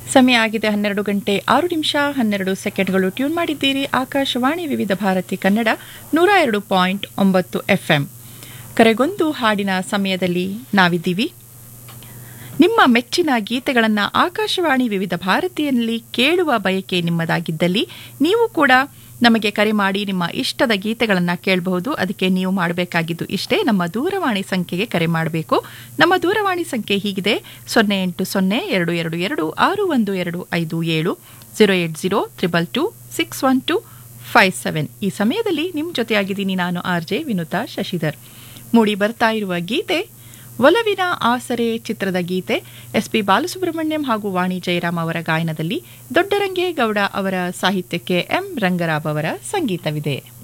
ಸಮಯ ಆಗಿದೆ ಹನ್ನೆರಡು ಗಂಟೆ ಆರು ನಿಮಿಷ ಹನ್ನೆರಡು ಸೆಕೆಂಡ್ಗಳು ಟ್ಯೂನ್ ಮಾಡಿದ್ದೀರಿ ಆಕಾಶವಾಣಿ ವಿವಿಧ ಭಾರತಿ ಕನ್ನಡ ನೂರ ಎರಡು ಪಾಯಿಂಟ್ ಒಂಬತ್ತು ಎಫ್ಎಂ ಕರೆಗೊಂದು ಹಾಡಿನ ಸಮಯದಲ್ಲಿ ನಾವಿದ್ದೀವಿ ನಿಮ್ಮ ಮೆಚ್ಚಿನ ಗೀತೆಗಳನ್ನು ಆಕಾಶವಾಣಿ ವಿವಿಧ ಭಾರತಿಯಲ್ಲಿ ಕೇಳುವ ಬಯಕೆ ನಿಮ್ಮದಾಗಿದ್ದಲ್ಲಿ ನೀವು ಕೂಡ ನಮಗೆ ಕರೆ ಮಾಡಿ ನಿಮ್ಮ ಇಷ್ಟದ ಗೀತೆಗಳನ್ನು ಕೇಳಬಹುದು ಅದಕ್ಕೆ ನೀವು ಮಾಡಬೇಕಾಗಿದ್ದು ಇಷ್ಟೇ ನಮ್ಮ ದೂರವಾಣಿ ಸಂಖ್ಯೆಗೆ ಕರೆ ಮಾಡಬೇಕು ನಮ್ಮ ದೂರವಾಣಿ ಸಂಖ್ಯೆ ಹೀಗಿದೆ ಸೊನ್ನೆ ಎಂಟು ಸೊನ್ನೆ ಎರಡು ಎರಡು ಎರಡು ಆರು ಒಂದು ಎರಡು ಐದು ಏಳು zero eight zero triple two six one two five seven ಈ ಸಮಯದಲ್ಲಿ ನಿಮ್ಮ ಜೊತೆಯಾಗಿದ್ದೀನಿ ನಾನು ಆರ್ ಜೆ ವಿನುತಾ ಶಶಿಧರ್ ಮೂಡಿ ಬರ್ತಾ ಇರುವ ಗೀತೆ ಒಲವಿನ ಆಸರೆ ಚಿತ್ರದ ಗೀತೆ ಎಸ್ ಪಿ ಬಾಲಸುಬ್ರಹ್ಮಣ್ಯಂ ಹಾಗೂ ವಾಣಿ ಜಯರಾಮ್ ಅವರ ಗಾಯನದಲ್ಲಿ ದೊಡ್ಡರಂಗೇಗೌಡ ಅವರ ಸಾಹಿತ್ಯಕ್ಕೆ ಎಂ ರಂಗರಾವ್ ಅವರ ಸಂಗೀತವಿದೆ